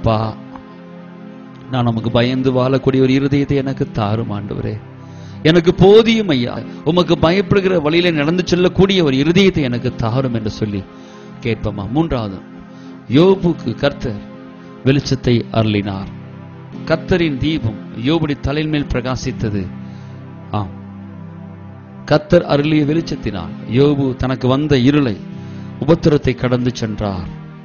அப்பா நான் நமக்கு பயந்து வாழக்கூடிய ஒரு இருதயத்தை எனக்கு தாரும் ஆண்டவரே எனக்கு போதியும் ஐயா உமக்கு பயப்படுகிற வழியில நடந்து செல்லக்கூடிய ஒரு இருதயத்தை எனக்கு தாரும் என்று சொல்லி கேட்போமா மூன்றாவது யோபுக்கு கர்த்தர் வெளிச்சத்தை அருளினார் கர்த்தரின் தீபம் யோபுடைய தலையின் மேல் பிரகாசித்தது ஆம் கர்த்தர் அருளிய வெளிச்சத்தினால் யோபு தனக்கு வந்த இருளை உபத்திரத்தை கடந்து சென்றார்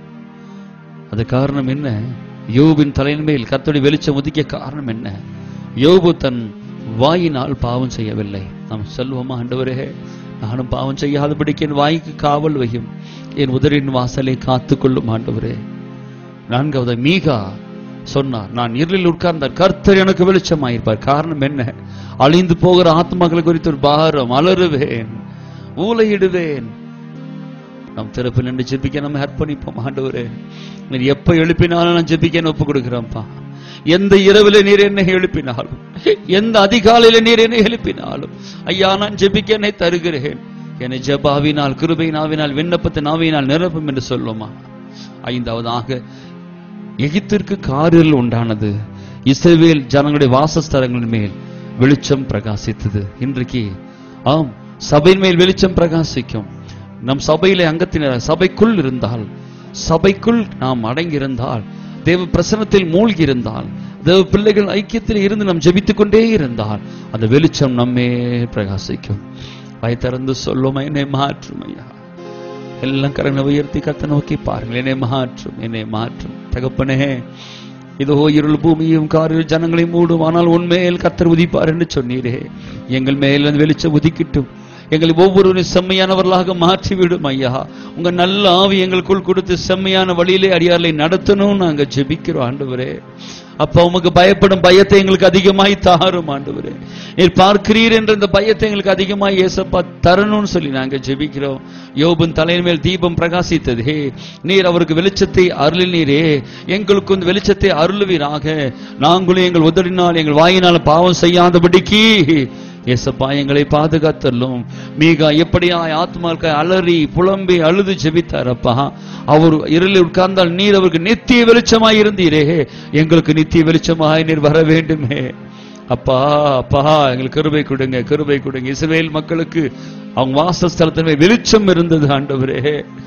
அது காரணம் என்ன யோபின் தலையின் மேல் கர்த்தருடைய வெளிச்சம் உதிக்க காரணம் என்ன யோபு தன் வாயினால் பாவம் செய்யவில்லை நாம் சொல்வோமா ஆண்டவரே நானும் பாவம் செய்யாதபடிக்கு என் வாய்க்கு காவல் வையும் என் உதரின் வாசலை காத்துக்கொள்ளும் ஆண்டவரே நான்காவது மீகா சொன்னார் நான் இருளில் உட்கார்ந்த கர்த்தர் எனக்கு வெளிச்சமாயிருப்பார் காரணம் என்ன அழிந்து போகிற ஆத்மாக்கள் குறித்து ஒரு பாரம் அலறுவேன் ஊலையிடுவேன் நம் திறப்பில் நின்று ஜெபிக்க நம்ம அர்ப்பணிப்போம் ஆண்டவரே நீர் எப்ப எழுப்பினாலும் நான் ஜெபிக்க ஒப்பு கொடுக்கிறோம்ப்பா எந்த இரவில நீர் என்னை எழுப்பினாலும் எந்த அதிகாலையில நீர் என்னை எழுப்பினாலும் ஐயா நான் ஜெபிக்க என்னை தருகிறேன் என்னை ஜெபாவினால் கிருபை நாவினால் விண்ணப்பத்தை நாவினால் நிரப்பும் என்று சொல்லுமா ஐந்தாவதாக எகிப்திற்கு காரில் உண்டானது இஸ்ரவேல் ஜனங்களுடைய வாசஸ்தலங்களின் மேல் வெளிச்சம் பிரகாசித்தது இன்றைக்கு ஆம் சபையின் மேல் வெளிச்சம் பிரகாசிக்கும் நம் சபையிலே அங்கத்தினர் சபைக்குள் இருந்தால் சபைக்குள் நாம் அடங்கியிருந்தால் தேவ பிரசனத்தில் மூழ்கி இருந்தால் தேவ பிள்ளைகள் ஐக்கியத்தில் இருந்து நாம் ஜெபித்துக் கொண்டே இருந்தால் அந்த வெளிச்சம் நம்மே பிரகாசிக்கும் வாய் திறந்து சொல்லுமா என்னை மாற்றும் ஐயா எல்லாம் கரங்களை உயர்த்தி கத்த நோக்கி பாருங்கள் என்னை மாற்றும் என்னை மாற்றும் தகப்பனே இதோ இருள் பூமியும் காரில் ஜனங்களை மூடும் ஆனால் உன்மேல் கத்தர் உதிப்பார் என்று சொன்னீரே எங்கள் மேல் அந்த வெளிச்சம் உதிக்கட்டும் எங்களை ஒவ்வொருவரும் செம்மையானவர்களாக மாற்றிவிடும் ஐயா உங்க நல்ல ஆவி எங்களுக்குள் கொடுத்து செம்மையான வழியிலே அடியார்களை நடத்தணும் நாங்க ஜெபிக்கிறோம் ஆண்டவரே அப்ப உமக்கு பயப்படும் பயத்தை எங்களுக்கு அதிகமாய் தாரும் ஆண்டவரே நீர் பார்க்கிறீர் என்ற இந்த பயத்தை எங்களுக்கு அதிகமாய் ஏசப்பா தரணும்னு சொல்லி நாங்க ஜெபிக்கிறோம் யோபின் தலையின் மேல் தீபம் பிரகாசித்தது ஹே நீர் அவருக்கு வெளிச்சத்தை அருளினீரே எங்களுக்கு இந்த வெளிச்சத்தை அருளுவீராக நாங்களும் எங்கள் உதடினால் எங்கள் வாயினால் பாவம் செய்யாதபடிக்கு ஏசப்பா எங்களை பாதுகாத்தல்லும் மீகா எப்படியாய் ஆத்மாக்கள் அலறி புலம்பி அழுது ஜெபித்தாரப்பா அவர் இருளில் உட்கார்ந்தால் நீர் அவருக்கு நித்திய வெளிச்சமாய் இருந்தீரே எங்களுக்கு நித்திய வெளிச்சமாய் நீர் வர வேண்டுமே அப்பா அப்பா எங்களுக்கு கிருபை கொடுங்க கிருபை கொடுங்க இஸ்ரவேல் மக்களுக்கு அவங்க வாசஸ்தலத்தின் வெளிச்சம் இருந்தது ஆண்டவரே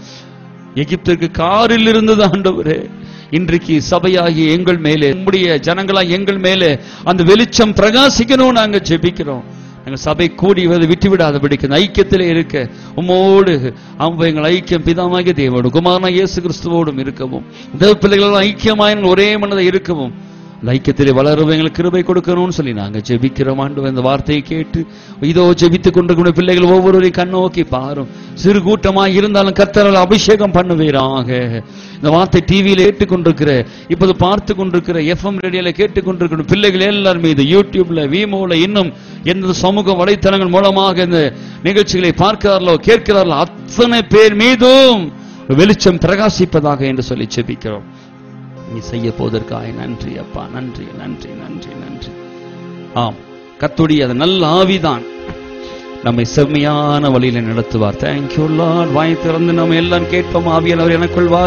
எகிப்திற்கு காரில் இருந்தது ஆண்டவரே இன்றைக்கு சபையாகிய எங்கள் மேலே உம்முடைய ஜனங்களா எங்கள் மேலே அந்த வெளிச்சம் பிரகாசிக்கணும் நாங்க ஜெபிக்கிறோம் எங்கள் சபை கூடி வந்து விட்டு விடாதபடிக்கு இந்த ஐக்கியத்திலே இருக்க உம்மோடு அவங்க எங்கள் ஐக்கியம் பிதாமாகிய தேவோடு குமாரனா இயேசு கிறிஸ்துவோடும் இருக்கவும் தேவ பிள்ளைகள் ஐக்கியமாய் எங்கள் ஒரே மனதை இருக்கவும் அந்த ஐக்கியத்திலே வளரவும் எங்களுக்கு கிருபை கொடுக்கணும்னு சொல்லி நாங்க ஜெபிக்கிறோம் ஆண்டு இந்த வார்த்தையை கேட்டு இதோ ஜெபித்துக் கொண்டிருக்கிற பிள்ளைகள் ஒவ்வொருவரையும் கண்ணோக்கி பாரும் சிறு கூட்டமாய் இருந்தாலும் கர்த்தரால் அபிஷேகம் பண்ணுவீராக இந்த வார்த்தை டிவியில ஏற்றுக்கொண்டிருக்கிற இப்போது பார்த்து கொண்டிருக்கிற எஃப்எம் ரேடியோல கேட்டுக்கொண்டிருக்கிற பிள்ளைகள் எல்லாரும் மீது யூடியூப்ல வீமோல இன்னும் எந்த சமூக வலைத்தளங்கள் மூலமாக இந்த நிகழ்ச்சிகளை பார்க்கிறார்களோ கேட்கிறார்களோ அத்தனை பேர் மீதும் வெளிச்சம் பிரகாசிப்பதாக என்று சொல்லி செபிக்கிறோம் நீ செய்ய போவதற்காக நன்றி அப்பா நன்றி நன்றி நன்றி நன்றி ஆம் கத்துடைய அந்த நல்ல ஆவிதான் நம்மை செம்மையான வழியில நடத்துவார் தேங்க்யூ லார்ட் வாய் திறந்து நம்ம எல்லாம் கேட்போம் ஆவியானவர் எனக்குள் வாரும்